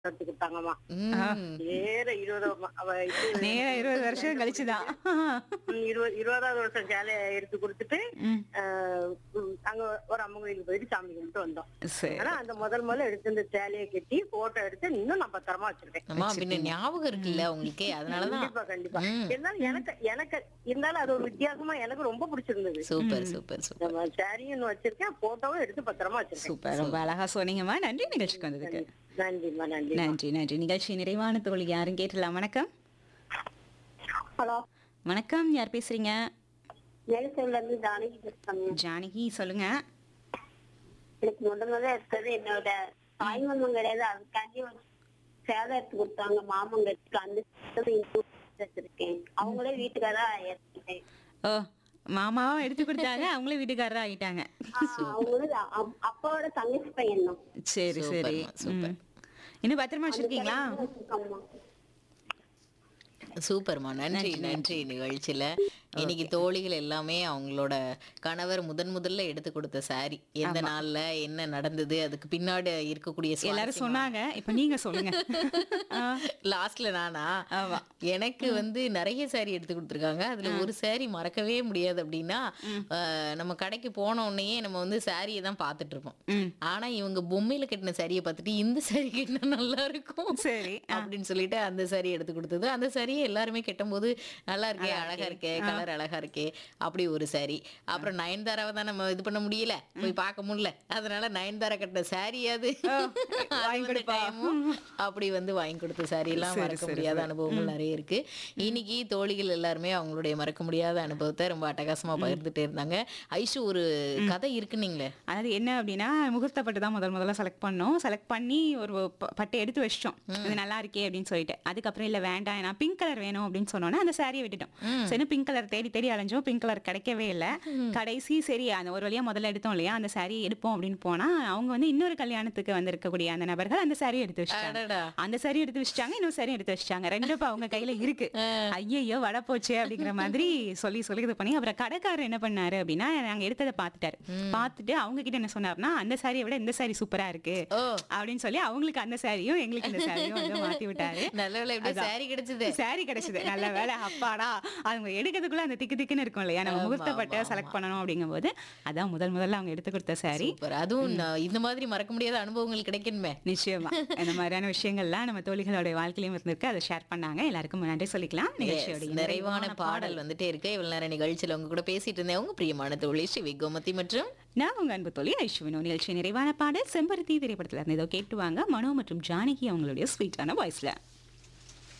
எடுத்து கொடுத்தாங்கம்மா ம். நேர இருபது ம- அவ இது நேரம் இருபது வருஷம் கழிச்சுதான் ம், இருபது இருபதாவது வருஷம் சேலையை எடுத்து கொடுத்துட்டு ம், ஆஹ், ம், அங்க ஒரு அம்மன் கோயிலுக்கு போயிட்டு சாமி கும்பிட்டு வந்தோம் சரி ஆனா அந்த முதல் முதல்ல எடுத்து இந்த சேலையை கட்டி போட்டோ எடுத்து இன்னும் நான் பத்திரமா வச்சிருக்கேன் அம்மா பின்ன ஞாபகம் இருக்குல்ல உங்களுக்கு அதனாலதான் கண்டிப்பா கண்டிப்பா ம். இருந்தாலும் எனக்கு எனக்கு இருந்தாலும் அது ஒரு வித்தியாசமா எனக்கு ரொம்ப பிடிச்சிருந்தது சூப்பர் சூப்பர் சூப்பர் நம்ம சாரியும் வச்சிருக்கேன் போட்டோவும் எடுத்து பத்திரமா வச்சிருக்கேன் சூப்பர் ரொம்ப அழகா சொன்னீங்கம்மா நன்றி நிகழ்ச்சிக்கு வந்ததுக்கு நன்றிம்மா நன்றி நன்றி நன்றி நிகழ்ச்சி நிறைவான தோழி யாரும் கேட்டலாம் வணக்கம் ஹலோ வணக்கம் யார் பேசுறீங்க நெல்சன்ல இருந்து ஜானகி பேசுறாங்க ஜானகி சொல்லுங்க எனக்கு முதல் முதல்ல எடுத்தது என்னோட தாய்மந்தம் கிடையாது அதுக்காண்டி ஒரு சேலை எடுத்து கொடுத்தாங்க மாமங்கத்துக்கு அந்த சேலை இன்னும் வச்சிருக்கேன் அவங்களே வீட்டுக்காரா எடுத்துட்டேன் ஓ மாமாவும் எடுத்து கொடுத்தாங்க அவங்களே வீட்டுக்காரரா ஆயிட்டாங்க அவங்களும் அப்- அப்பாவோட தங்கச்சி பையன் தான் சரி சரி சூப்பர்மா, சூப்பர். ம். இன்னும் பத்திரமா வச்சிருக்கீங்களா ஆமா. சூப்பர்மா நன்றி நன்றி நிகழ்ச்சியில இன்னைக்கு தோழிகள் எல்லாமே அவங்களோட கணவர் முதன் முதல்ல எடுத்து கொடுத்த சாரி எந்த நாள்ல என்ன நடந்தது அதுக்கு பின்னாடி இருக்கக்கூடிய எல்லாரும் சொன்னாங்க இப்ப நீங்க சொல்லுங்க ஆ, லாஸ்ட்ல நானா ஆமா. எனக்கு வந்து நிறைய சாரி எடுத்து கொடுத்துருக்காங்க அதுல ஒரு சாரி மறக்கவே முடியாது அப்படின்னா அஹ், நம்ம கடைக்கு போன உடனே நம்ம வந்து சாரியை தான் பார்த்துட்டு இருப்போம் ம். ஆனா இவங்க பொம்மையில கட்டின சாரியை பார்த்துட்டு இந்த சாரி கட்டினா நல்லா இருக்கும் சரி ஆ, அப்படின்னு சொல்லிட்டு அந்த சாரி எடுத்து கொடுத்தது அந்த சாரியை எல்லாருமே கட்டும்போது நல்லா இருக்கே அழகா இருக்கே கலர் அழகா இருக்கே அப்படி ஒரு சாரி அப்புறம் நயன்தாராவை தான் நம்ம இது பண்ண முடியல போய் பார்க்க முடியல அதனால நயன்தாரா கட்டின சாரி அது வாங்கி கொடுப்பா. அப்படி வந்து வாங்கி கொடுத்த சாரி எல்லாம் சரி, மறக்க சரி, முடியாத அனுபவங்கள் நிறைய இருக்கு இன்னைக்கு தோழிகள் எல்லாருமே அவங்களுடைய மறக்க முடியாத அனுபவத்தை ரொம்ப அட்டகாசமா பகிர்ந்துட்டே இருந்தாங்க ஐஷு ஒரு கதை இருக்குன்னீங்களே அதாவது என்ன அப்படின்னா முகூர்த்த பட்டு தான் முதல் முதல்ல செலக்ட் பண்ணோம் செலக்ட் பண்ணி ஒரு ப- பட்டை எடுத்து வச்சிட்டோம் இது நல்லா இருக்கே அப்படின்னு சொல்லிட்டு அதுக்கப்புறம் இல்ல வேண்டாம் நான் பிங்க் கலர் வேணும் அப்படின்னு சொன்னோன்னே அந்த சாரியை விட்டுட்டோம் சரி பிங்க் கலர் தேடி தேடி அலைஞ்சோம் பிங்க் கலர் கிடைக்கவே இல்லை கடைசி சரி அந்த ஒரு வழியா முதல்ல எடுத்தோம் இல்லையா அந்த சாரியை எடுப்போம் அப்படின்னு போனா அவங்க வந்து இன்னொரு கல்யாணத்துக்கு வந்திருக்கக்கூடிய அந்த நபர்கள் அந்த சாரியை எடுத்து வச்சிட்டாங்க அடடா. அந்த சாரி எடுத்து வச்சிட்டாங்க இன்னொரு சாரி எடுத்து வச்சிட்டாங்க ரெண்டும் இப்ப அவங்க கையில இருக்கு ஐயையோ வட போச்சே அப்படிங்கிற மாதிரி சொல்லி சொல்லி இது பண்ணி அப்புறம் கடைக்காரர் என்ன பண்ணாரு அப்படின்னா நாங்க எடுத்ததை பார்த்துட்டாரு பார்த்துட்டு அவங்க கிட்ட என்ன சொன்னாருன்னா அந்த சாரியை விட இந்த சாரி சூப்பரா இருக்கு ஓ அப்படின்னு சொல்லி அவங்களுக்கு அந்த சாரியும் எங்களுக்கு இந்த சாரியும் வந்து மாத்தி விட்டாரு நல்ல வேளை எப்படி அதான். சாரி கிடைச்சது சாரி கிடைச்சது நல்ல வேலை அப்பாடா அவங்க எடுக்கிறதுக்குள்ள அந்த திக்கு திக்குன்னு இருக்கும் இல்லையா நம்ம ஆமா, முகூர்த்த பட்டை ஆமா, செலக்ட் பண்ணணும் அப்படிங்கும்போது அதான் முதல் முதல்ல அவங்க எடுத்து கொடுத்த சாரி சூப்பர் அதுவும் நான் இந்த மாதிரி மறக்க முடியாத அனுபவங்கள் கிடைக்கணுமே நிச்சயமா இந்த மாதிரியான விஷயங்கள்லாம் நம்ம தோழிகளோட வாழ்க்கையிலும் இருந்திருக்கு அதை ஷேர் பண்ணாங்க எல்லாருக்கும் நன்றி சொல்லிக்கலாம் நிகழ்ச்சியோட Yes, நிறைவான பாடல் வந்துட்டே இருக்கு இவ்வளவு நேரம் நிகழ்ச்சியில உங்க கூட பேசிட்டு இருந்தேன் உங்க பிரியமான தோழி ஸ்ரீ கோமதி மற்றும் நான் உங்க அன்பு தோழி ஐஸ்வனோ நிகழ்ச்சி நிறைவான பாடல் செம்பருத்தி திரைப்படத்துல இருந்து ஏதோ கேட்டு வாங்க மனோ மற்றும் ஜானகி அவங்களுடைய ஸ்வீட்டான வாய்ஸ்ல